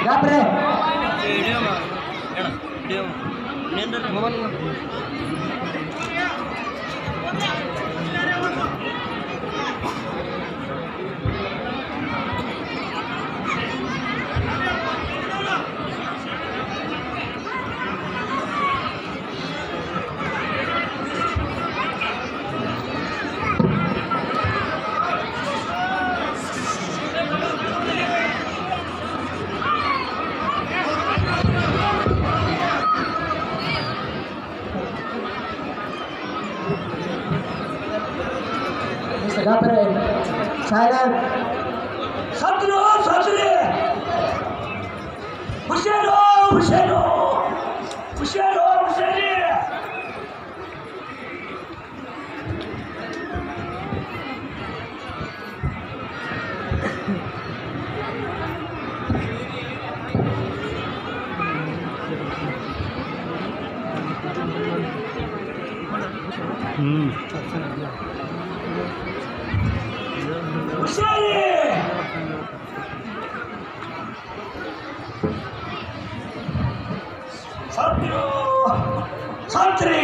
ಗಾಬ್ರೆ ಗಾಬ್ರೆ silent ಸತ್ರು ಸತ್ರಿ ಹುಷಾರು ಹುಷಾರು ಹುಷಾರು ಹುಷಾರಿ ಹುಷಾರಿ ಸತ್ರು ಸತ್ರಿ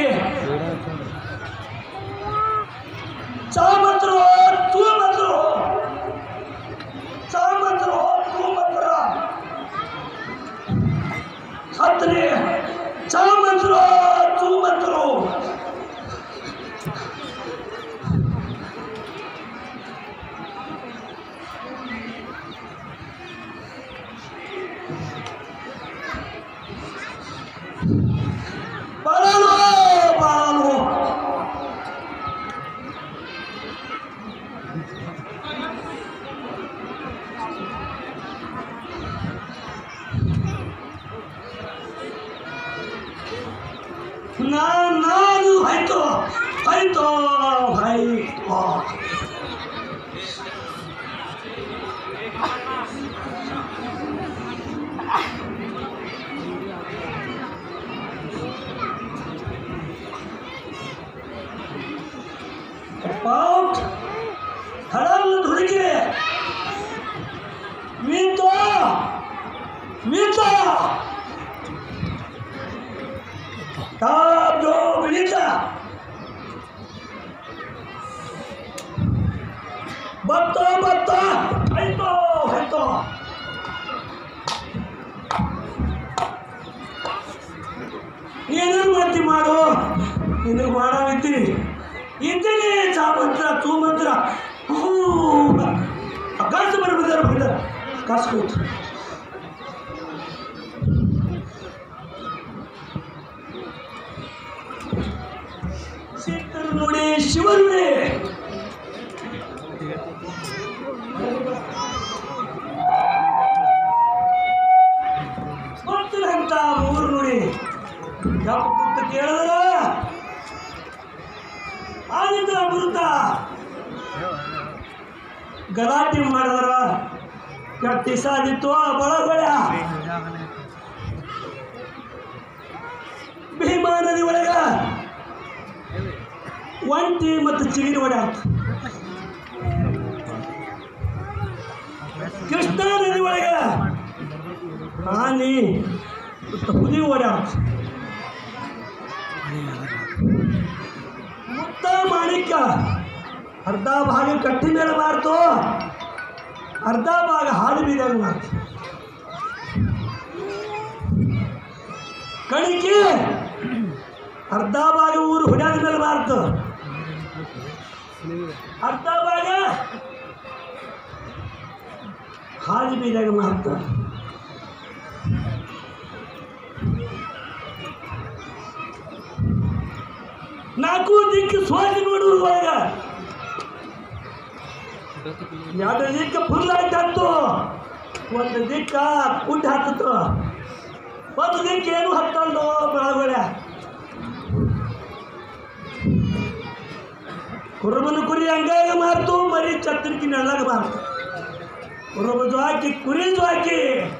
ಚಾಮಂತ್ರು ತೂಮಂತ್ರು ಚಾಮಂತ್ರು ತೂಮಂತ್ರ ಸತ್ರಿ ಚಾಮಂತ್ರು ತೂಮಂತ್ರು ಬಾಳಲು ಬಾಳಲು ನಾನು ನಾನು ಆಯ್ತು ಆಯ್ತು ಆಯ್ತು About ಹಡಲ್ ಹುಡುಗಿ ಮೀತ ಮೀತ ಕಾಬ್ದು ಬಿಡಿತ ಬತ್ತ ಬತ್ತ ಆಯ್ತು ಆಯ್ತು ಏನೇನು ಮಾಡ್ತಿ ಮಾಡು ನಿನಗೆ ಮಾಡಾಗೈತಿ ಇದ್ದೀನಿ ಚಾಮಂತ್ರ ತೂಮಂತ್ರ ಹೂ ಕಾಸು ಬರ್ಬಿದ್ದಾರ ಬಂದಾರ ಕಾಸು ಕೂತು ಸಿಕ್ಕರು ನೋಡಿ ಶಿವರುಡೆ ಅಂತ ಮೂರು ನೋಡಿ ಯಾವ ಕೂತು ಕೇಳಿದ್ರ ಆದಿತ ಅಮೃತ ಗಲಾಟೆ ಮಾಡಿದ್ರ ಕಟ್ಟಿ ಸಾದಿತ್ತು ಬಳಗೊಳ ಭೀಮಾ ನದಿ ಒಳಗ ಒಂಟಿ ಮತ್ತು ಚಿಗಿರಿ ಹೊಡ್ಯಾತ ಕೃಷ್ಣಾ ನದಿ ಒಳಗ ಆನಿ ಮತ್ತು ಹುಲಿ ಓಡ್ಯಾತ ಮುತ್ತ ಮಾಣಿಕ್ಯ ಅರ್ಧ ಭಾಗ ಕಟ್ಟಿ ಮೇಲೆ ಮಾಡ್ತು ಅರ್ಧ ಭಾಗ ಹಾಲು ಬೀದಾಗ ಮಾಡ್ತು ಕಣಿಕೆ ಅರ್ಧ ಭಾಗ ಊರು ಹುಡ್ಯಾದ ಮೇಲೆ ಮಾಡ್ತು ಅರ್ಧ ಭಾಗ ಹಾಲು ಬೀದಾಗ ಮಾಡ್ತು ನಾಲ್ಕು ದಿಕ್ಕು ಸ್ವಾತಿ ನೋಡುವುದು ಒಳಗ ಎರಡು ದಿಕ್ಕ ಫುಲ್ ಆಯ್ತು ಒಂದು ದಿಕ್ಕ ಕುಂಟು ಹತ್ತಿತ್ತು ಒಂದು ದಿಕ್ಕ ಏನು ಹತ್ತಲ್ದು ಬೆಳಗೊಳೆ ಕುರುಬನ ಕುರಿ ಹಂಗಾಗ ಮಾರ್ತು ಮರಿ ಛತ್ರಕ್ಕೆ ನೆಳ್ಳಾಗ ಮಾರ್ತು ಕುರುಬ ಜೋಕಿ ಕುರಿ ಜೋಕಿ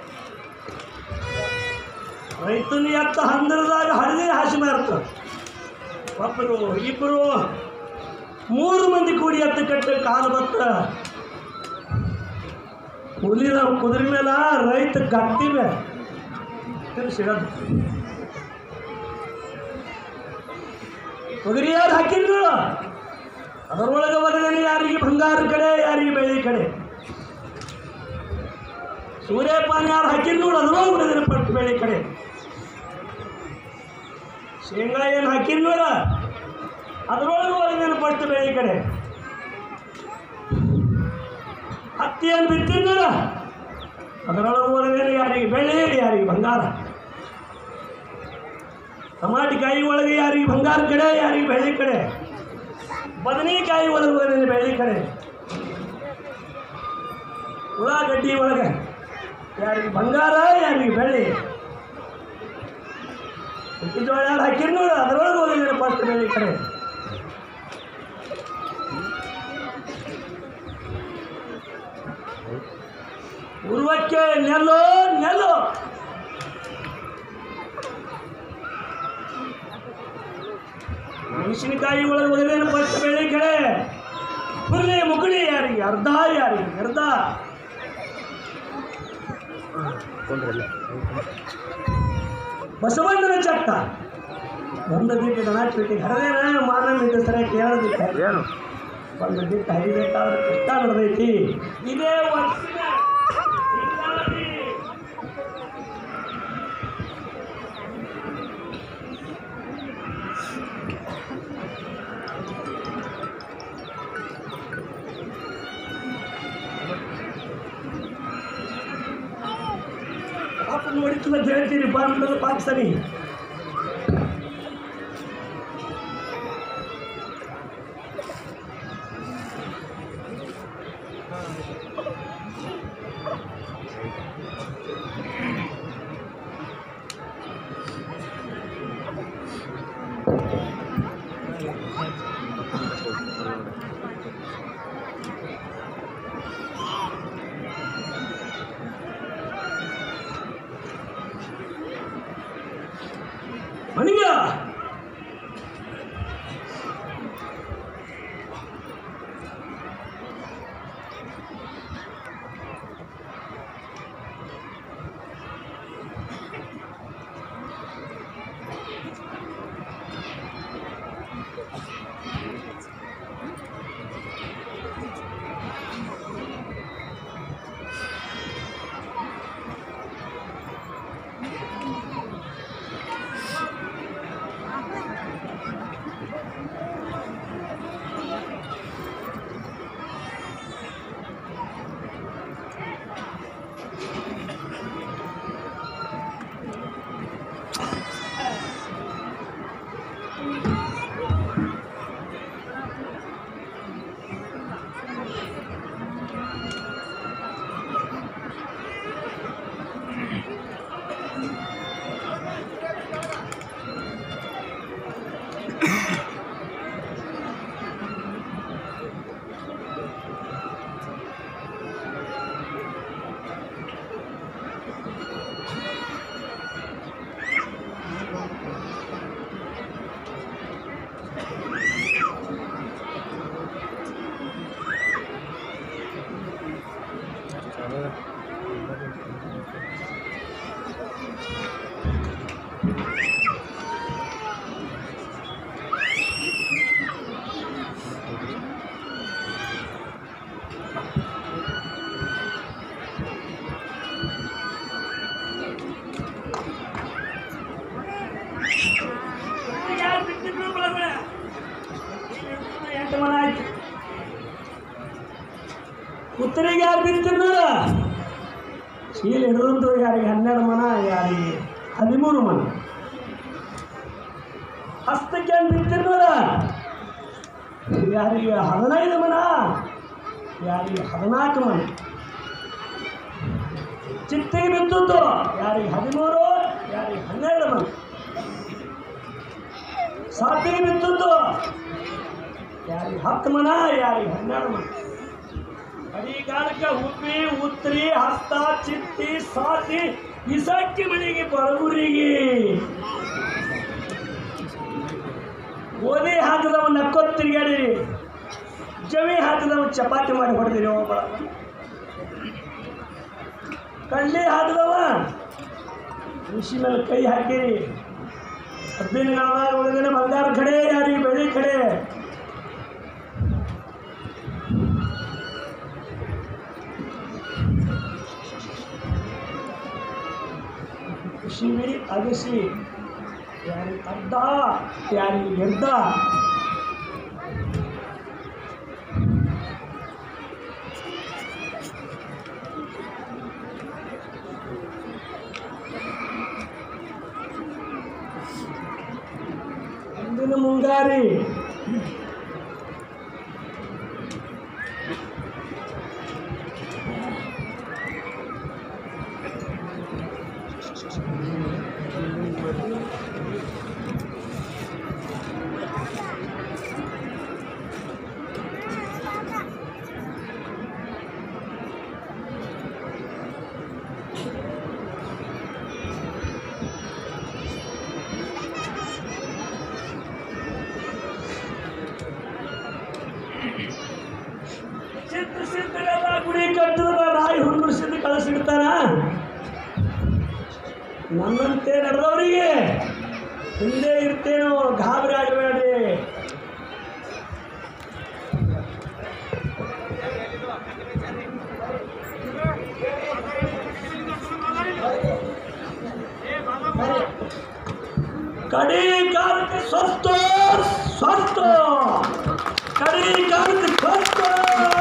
ರೈತನ ಎತ್ತ ಹಂದರದಾಗ ಹಳದಿ ಹಾಸಿ ಮಾರ್ತು ಒಬ್ಬರು ಇಬ್ಬರು ಮೂರು ಮಂದಿ ಕೂಡಿ ಎತ್ತ ಕಟ್ಟ ಕಾಲು ಬತ್ತ ಕೂಲಿನ ಕುದುರೆ ಮೇಲ ರೈತ ಗಟ್ಟಿ ಮೇಲೆ ತಿರ್ಗಿ ಸಿಗದು ಕುದುರೆ ಯಾರು ಹಾಕಿದ್ರು ಅದರೊಳಗೆ ಒದಗನೆ ಯಾರಿಗೆ ಬಂಗಾರ ಕಡೆ ಯಾರಿಗೆ ಬೆಳ್ಳಿ ಕಡೆ ಸೂರ್ಯಪಾನ ಯಾರು ಹಾಕಿದ್ರು ನೋಡು ಅದ್ರೊಳಗೆ ಒದಗನೆ ಪಟ್ಟು ಬೆಳ್ಳಿ ಕಡೆ ಶೇಂಗಾ ಏನು ಹಾಕಿದ್ ನೋಡ ಅದರೊಳಗೆ ಒಳಗೇನು ಪಟ್ಟು ಬೆಳೆ ಕಡೆ ಹತ್ತಿಯನ್ನು ಬಿತ್ತಿದ್ ನೋಡ ಅದರೊಳಗೆ ಒಳಗೇನು ಯಾರಿಗೆ ಬೆಳೆ ಯಾರಿಗೆ ಬಂಗಾರ ಟಮಾಟಿಕಾಯಿ ಒಳಗೆ ಯಾರಿಗೆ ಬಂಗಾರ ಕಡೆ ಯಾರಿಗೆ ಬೆಳ್ಳಿ ಕಡೆ ಬದನೆಕಾಯಿ ಒಳಗೆ ಒಳಗೇನು ಬೆಳ್ಳಿ ಕಡೆ ಉಳ್ಳಾಗಡ್ಡಿ ಒಳಗೆ ಯಾರಿಗೆ ಬಂಗಾರ ಯಾರಿಗೆ ಬೆಳ್ಳಿ ಮೆಕ್ಕೆಜೋಳ ಯಾರು ಹಾಕಿರ್ ನೋಡು ಅದರೊಳಗೆ ಹೋಗಿದ್ದಾರೆ ಫಸ್ಟ್ ಬೆಳೆ ಕಡೆ ಉರ್ವಕ್ಕೆ ನೆಲ್ಲು ನೆಲ್ಲು ಮೆಣಸಿನಕಾಯಿ ಒಳಗೆ ಹೋಗಿದ್ದೇನೆ ಫಸ್ಟ್ ಬೆಳೆ ಕಡೆ ಹುರುಳಿ ಮುಗುಳಿ ಯಾರಿಗೆ ಅರ್ಧ ಯಾರಿಗೆ ಅರ್ಧ ಬಸವಣ್ಣನ ಚಟ್ಟ ಒಂದು ದಿಟ್ಟು ದನ ಪೀಟಿಗೆ ಹರದೇನ ಮಾನವ ಸರ ಕೇಳೋದಿಕ್ಕೆ ಏನು ಒಂದು ದಿಟ್ಟು ಹರಿಬೇಕಾದ್ರೆ ಕಷ್ಟ ನಡೆದೈತಿ ಇದೇ ವರ್ಷ ಯುಗಾದಿ. ಪಾಪ ನೋಡಿತ್ತು ಅಂತ ಹೇಳ್ತೀರಿ ಬಾಂಬ್ ಪಾಕಿಸ್ತಾನಿ ಮಣಿಗ ಯಾರು ಬಿಟ್ಟಿದ್ರು ಬಳಗಡೆ? ಎಂಟು ಮನ ಆಯ್ತು ಉತ್ತರಿಗೆ ಯಾರು ಬಿತ್ತಿದ್ರು ಚೀಲ ಹಿಡಿದಂತು ಯಾರಿಗೆ ಹನ್ನೆರಡು ಮನ ಯಾರಿಗೆ ಹದಿಮೂರು ಮನ ಹಸ್ತಕ್ಕೆ ಏನು ಬಿತ್ತಿದ್ರು ಯಾರಿಗೆ ಹದಿನೈದು ಮನ ಯಾರಿಗೆ ಹದಿನಾಲ್ಕು ಮನ ಚಿತ್ತಿಗೆ ಬಿದ್ದದ್ದು ಯಾರಿಗೆ ಹದಿಮೂರು ಯಾರಿಗೆ ಹನ್ನೆರಡು ಮನ ಸಾಪಿಗೆ ಬಿದ್ದದ್ದು ಯಾರಿಗೆ ಹತ್ತು ಮನ ಯಾರಿಗೆ ಹನ್ನೆರಡು ಮನ ಅಡಿಗಾಲಕ್ಕೆ ಹುಬ್ಬಿ ಉತ್ತರಿ ಹಸ್ತ ಚಿತ್ತಿ ಸಾತಿ ಇಸಕ್ಕಿ ಮನೆಗೆ ಬಡಗುರಿಗೆ ಗೋಧಿ ಹಾಕಿದವ ನಕ್ಕೊತ್ ತಿರುಗಾಡಿ ಜವಿ ಹಾಕಿದವ ಚಪಾತಿ ಮಾಡಿ ಹೊಡೆದಿರಿ ಒಬ್ಬ ಕಳ್ಳಿ ಹಾಕಿದವ ಕೃಷಿ ಮೇಲೆ ಕೈ ಹಾಕಿರಿ ಕಬ್ಬಿನ ಗಾಳದಾಗ ಉಳಿದಿನ ಬಂಗಾರ ಕಡೆ ಯಾರಿಗೆ ಬೆಳಿ ಕಡೆ ಶಿವಿ ಅಗಸಿ ಯಾರಿಗೆ ಅರ್ಧ ಯಾರಿಗೆ ಎರ್ಧ ಮುಂದಿನ ಮುಂಗಾರಿ ಸಿದ್ಧ ಸಿದ್ಧರೆಲ್ಲ ಗುಡಿ ಕಟ್ಟಿದ್ರ ನಾಯಿ ಹುಡುಗಿಸಿದ್ದು ಕಳಿಸಿಡ್ತಾನ ನನ್ನಂತೆ ನಡೆದವರಿಗೆ ಹಿಂದೆ ಇರ್ತೇನೋ ಗಾಬರಿ ಆಗಬೇಡಿ ಕಡಿ ಕಾಲಕ್ಕೆ ಸ್ವಸ್ಥ ಸ್ವಸ್ಥ ಕಡಿ ಕಾಲಕ್ಕೆ ಸ್ವಸ್ಥ